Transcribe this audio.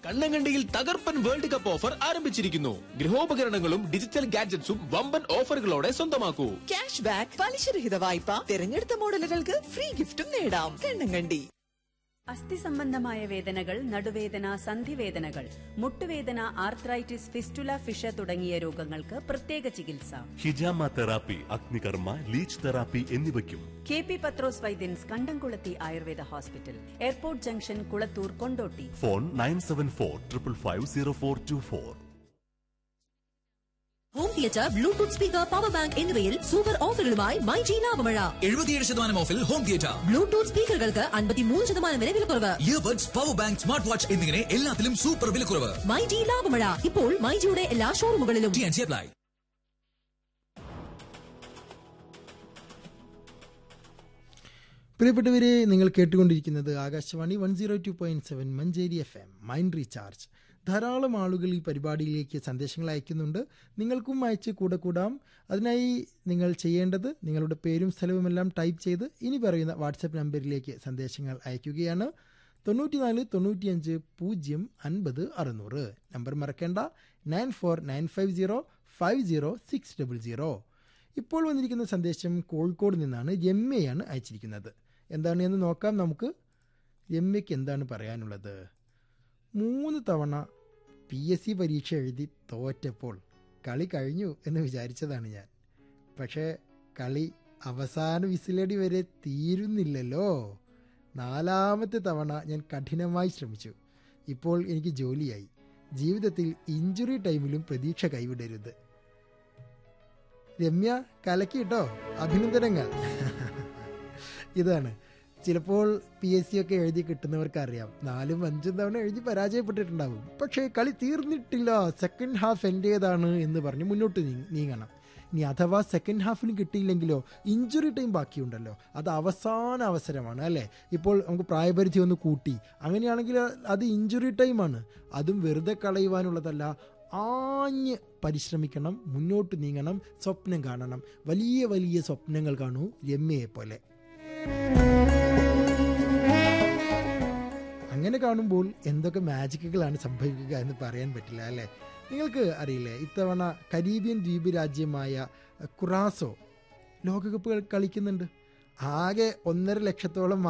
കണ്ണങ്കണ്ടിയിൽ തകർപ്പൻ world cup offer ആരംഭിച്ചിരിക്കുന്നു ഗൃഹോപകരണങ്ങളും digital ഗാഡ്ജറ്റ്സും വമ്പൻ ഓഫറുകളോടെ സ്വന്തമാക്കൂ ക്യാഷ് ബാക്ക് പലിശരഹിത വായ്പ തിരഞ്ഞെടുത്ത മോഡലുകൾക്ക് ഫ്രീ ഗിഫ്റ്റും നേടാം കണ്ണങ്കണ്ടി അസ്ഥി സംബന്ധമായ വേദനകൾ നടുവേദന സന്ധിവേദനകൾ മുട്ടുവേദന ആർത്രൈറ്റിസ് ഫിസ്റ്റുല ഫിഷ തുടങ്ങിയ രോഗങ്ങൾക്ക് പ്രത്യേക ചികിത്സ ഹിജാമ തെറാപ്പി അഗ്നികർമ്മ ലീച്ച് തെറാപ്പി എന്നിവയ്ക്കും കെ പി പത്രോസ് വൈദ്യൻസ് കണ്ടംകുളത്തി Ayurveda hospital airport junction Kulathur Kondotty phone nine seven four triple five zero four two four home theatre bluetooth speaker power bank എന്നിവയിൽ സൂപ്പർ ഓഫറുകളുമായി മൈ ജി ലാഭമഴ എഴുപത്തിയേഴ് ശതമാനം ഓഫിൽ ഹോം തിയേറ്റർ ബ്ലൂടൂത്ത് സ്പീക്കറുകൾക്ക് അൻപത്തിമൂന്ന് ശതമാനം വരെ വിലക്കുറവ് earbuds power bank smart watch എന്നിങ്ങനെ എല്ലാത്തിലും സൂപ്പർ വിലക്കുറവ് മൈ ജി ലാഭമഴ ഇപ്പോൾ മൈ ജിയുടെ എല്ലാ ഷോറൂമുകളിലും ടി ആൻഡ് അപ്ലൈ പ്രിയപ്പെട്ടവരെ നിങ്ങൾ കേട്ടുകൊണ്ടിരിക്കുന്നത് Akashvani one zero two point seven Manjeri F M mind recharge ധാരാളം ആളുകൾ ഈ പരിപാടിയിലേക്ക് സന്ദേശങ്ങൾ അയക്കുന്നുണ്ട് നിങ്ങൾക്കും അയച്ച് കൂടെ കൂടാം അതിനായി നിങ്ങൾ ചെയ്യേണ്ടത് നിങ്ങളുടെ പേരും സ്ഥലവുമെല്ലാം ടൈപ്പ് ചെയ്ത് ഇനി പറയുന്ന വാട്സപ്പ് നമ്പറിലേക്ക് സന്ദേശങ്ങൾ അയക്കുകയാണ് തൊണ്ണൂറ്റിനാല് തൊണ്ണൂറ്റിയഞ്ച് പൂജ്യം അൻപത് അറുന്നൂറ് നമ്പർ മറക്കേണ്ട nine four nine five zero five zero six double zero ഇപ്പോൾ വന്നിരിക്കുന്ന സന്ദേശം കോഴിക്കോട് നിന്നാണ് രമ്യയാണ് അയച്ചിരിക്കുന്നത് എന്താണ് എന്ന് നോക്കാം നമുക്ക് രമ്യയ്ക്ക് എന്താണ് പറയാനുള്ളത് മൂന്ന് തവണ പി എസ് സി പരീക്ഷ എഴുതി തോറ്റപ്പോൾ കളി കഴിഞ്ഞു എന്ന് വിചാരിച്ചതാണ് ഞാൻ പക്ഷേ കളി അവസാന വിസിലടി വരെ തീരുന്നില്ലല്ലോ നാലാമത്തെ തവണ ഞാൻ കഠിനമായി ശ്രമിച്ചു ഇപ്പോൾ എനിക്ക് ജോലിയായി ജീവിതത്തിൽ ഇഞ്ചുറി ടൈമിലും പ്രതീക്ഷ കൈവിടരുത് രമ്യ കലക്കി കേട്ടോ അഭിനന്ദനങ്ങൾ ഇതാണ് ചിലപ്പോൾ പി എസ് സി ഒക്കെ എഴുതി കിട്ടുന്നവർക്ക് അറിയാം നാലും അഞ്ചും തവണ എഴുതി പരാജയപ്പെട്ടിട്ടുണ്ടാവും പക്ഷേ കളി തീർന്നിട്ടില്ല സെക്കൻഡ് ഹാഫ് എൻ്റേതാണ് എന്ന് പറഞ്ഞ് മുന്നോട്ട് നീ- നീങ്ങണം ഇനി അഥവാ സെക്കൻഡ് ഹാഫിന് കിട്ടിയില്ലെങ്കിലോ ഇഞ്ചുറി ടൈം ബാക്കിയുണ്ടല്ലോ അത് അവസാന അവസരമാണ് അല്ലേ ഇപ്പോൾ നമുക്ക് പ്രായപരിധി ഒന്ന് കൂട്ടി അങ്ങനെയാണെങ്കിൽ അത് ഇഞ്ചുറി ടൈമാണ് അതും വെറുതെ കളയുവാനുള്ളതല്ല ആഞ്ഞ് പരിശ്രമിക്കണം മുന്നോട്ട് നീങ്ങണം സ്വപ്നം കാണണം വലിയ വലിയ സ്വപ്നങ്ങൾ കാണൂ രമ്യയെ പോലെ അങ്ങനെ കാണുമ്പോൾ എന്തൊക്കെ മാജിക്കുകളാണ് സംഭവിക്കുക എന്ന് പറയാൻ പറ്റില്ല അല്ലേ നിങ്ങൾക്ക് അറിയില്ലേ ഇത്തവണ കരീബിയൻ ദ്വീപ് രാജ്യമായ കുറാസോ ലോകകപ്പ് കളിക്കുന്നുണ്ട് ആകെ ഒന്നര ലക്ഷത്തോളം